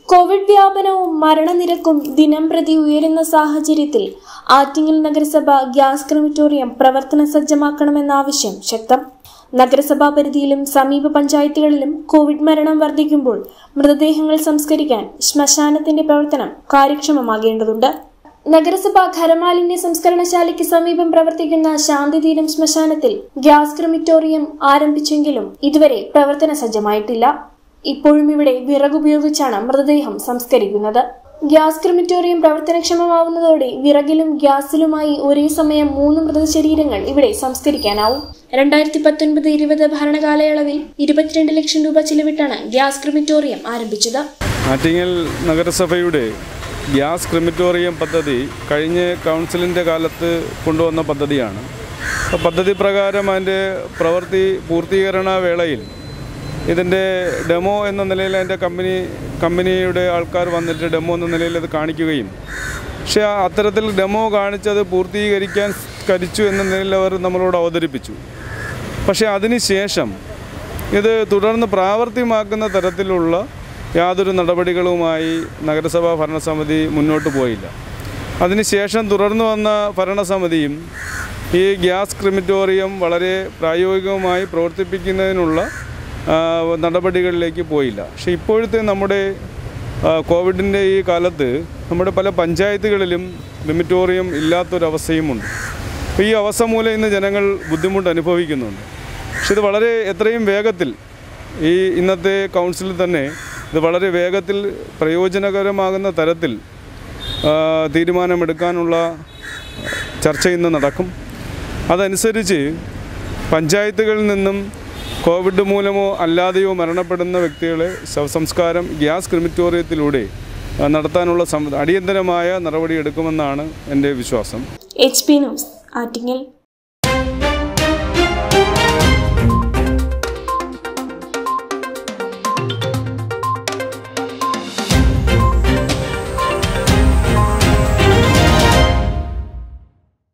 Covid വ്യാപനവും മരണനിരക്കും ദിനം പ്രതി ഉയരുന്ന സാഹചര്യത്തിൽ ആറ്റിങ്ങൽ നഗരസഭ ഗ്യാസ് ക്രിമിറ്റോറിയം പ്രവർത്തന സജ്ജമാക്കണമെന്ന ആവശ്യം ശക്തം നഗരസഭാ പരിധിയിലും സമീപ പഞ്ചായത്തുകളിലും കോവിഡ് മരണം വർദ്ധിക്കുമ്പോൾ മൃതദേഹങ്ങൾ സംസ്കരിക്കാൻ ശ്മശാനത്തിന്റെ പ്രവർത്തനം കാര്യക്ഷമമാകേണ്ടതുണ്ട് നഗരസഭ ഖരമാലിന്യ സംസ്കരണശാലയ്ക്ക് സമീപം പ്രവർത്തിക്കുന്ന ശാന്തിതീരം ശ്മശാനത്തിൽ ഗ്യാസ് ക്രിമിറ്റോറിയം ആരംഭിച്ചെങ്കിലും ഇതുവരെ പ്രവർത്തന സജ്ജമായിട്ടില്ല ഇപ്പോഴും ഇവിടെ വിറകുപയോഗിച്ചാണ് മൃതദേഹം സംസ്കരിക്കുന്നത് ഗ്യാസ് ക്രിമിറ്റോറിയം പ്രവർത്തനക്ഷമമാവുന്നതോടെ വിറകിലും ഗ്യാസിലുമായി ഒരേ സമയം മൂന്ന് മൃതശരീരങ്ങൾ ഇവിടെ സംസ്കരിക്കാനാവും രണ്ടായിരത്തി പത്തൊൻപത് ഇരുപത് ഭരണകാലയളവിൽ ഇരുപത്തിരണ്ട് ലക്ഷം രൂപ ചിലവിട്ടാണ് ഗ്യാസ് ക്രിമിറ്റോറിയം ആരംഭിച്ചത് ആറ്റിങ്ങൽ നഗരസഭയുടെ ഗ്യാസ് ക്രിമിറ്റോറിയം പദ്ധതി കഴിഞ്ഞ കൗൺസിലിൻ്റെ കാലത്ത് കൊണ്ടുവന്ന പദ്ധതിയാണ് അപ്പോൾ പദ്ധതി പ്രകാരം അതിൻ്റെ പ്രവൃത്തി പൂർത്തീകരണ വേളയിൽ ഇതിൻ്റെ ഡെമോ എന്ന നിലയിൽ അതിൻ്റെ കമ്പനി കമ്പനിയുടെ ആൾക്കാർ വന്നിട്ട് ഡെമോ എന്ന നിലയിൽ അത് കാണിക്കുകയും പക്ഷേ ആ അത്തരത്തിൽ ഡെമോ കാണിച്ചത് പൂർത്തീകരിക്കാൻ കരിച്ചു എന്ന നിലയിൽ അവർ നമ്മളോട് അവതരിപ്പിച്ചു പക്ഷേ അതിനുശേഷം ഇത് തുടർന്ന് പ്രാവർത്തികമാക്കുന്ന തരത്തിലുള്ള യാതൊരു നടപടികളുമായി നഗരസഭാ ഭരണസമിതി മുന്നോട്ട് പോയില്ല അതിനുശേഷം തുടർന്ന് വന്ന ഭരണസമിതിയും ഈ ഗ്യാസ് ക്രിമിറ്റോറിയം വളരെ പ്രായോഗികമായി പ്രവർത്തിപ്പിക്കുന്നതിനുള്ള ആ, നടപടികളിലേക്ക് പോയില്ല പക്ഷേ ഇപ്പോഴത്തെ നമ്മുടെ ആ, കോവിഡിൻ്റെ ഈ കാലത്ത് നമ്മുടെ പല പഞ്ചായത്തുകളിലും ക്രിമിറ്റോറിയം ഇല്ലാത്തൊരവസ്ഥയുമുണ്ട് അപ്പോൾ ഈ അവസ്ഥ മൂലം ഇന്ന് ജനങ്ങൾ ബുദ്ധിമുട്ട് അനുഭവിക്കുന്നുണ്ട് പക്ഷെ ഇത് വളരെ എത്രയും വേഗത്തിൽ ഈ ഇന്നത്തെ കൗൺസിലിൽ തന്നെ ഇത് വളരെ വേഗത്തിൽ പ്രയോജനകരമാകുന്ന തരത്തിൽ ആ, തീരുമാനമെടുക്കാനുള്ള ചർച്ച ഇന്ന് നടക്കും അതനുസരിച്ച് പഞ്ചായത്തുകളിൽ നിന്നും കോവിഡ് മൂലമോ അല്ലാതെയോ മരണപ്പെടുന്ന വ്യക്തികളെ ശവസംസ്കാരം ഗ്യാസ് ക്രിമിറ്റോറിയത്തിലൂടെ ആ, നടത്താനുള്ള സം അടിയന്തരമായ നടപടിയെടുക്കുമെന്നാണ് എൻ്റെ വിശ്വാസം എച്ച് പി ന്യൂസ് ആറ്റിങ്ങൽ